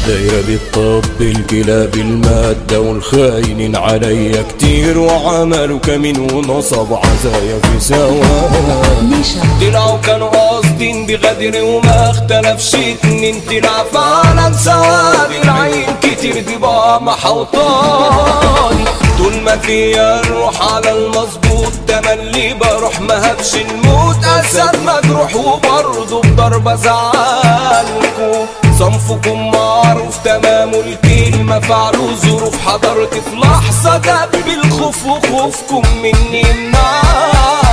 دايرة بالطب الكلاب المادة والخاينين عليا كتير وعملوا كمين ونصب عزايا في سوا نيشا طلعوا كانوا قاصدين بغدر وما اختلفش اتنين طلع فعلا سواد العين كتير دي بقى محوطاني طول ما فيا الروح على المظبوط تملي بروح ما هبش الموت اسد مجروح وبرضه بضربة زعلكم صنفكم معروف تمام الكلمة فعلوا ظروف حضرت في لحظة جاب بالخوف وخوفكم مني يمنعني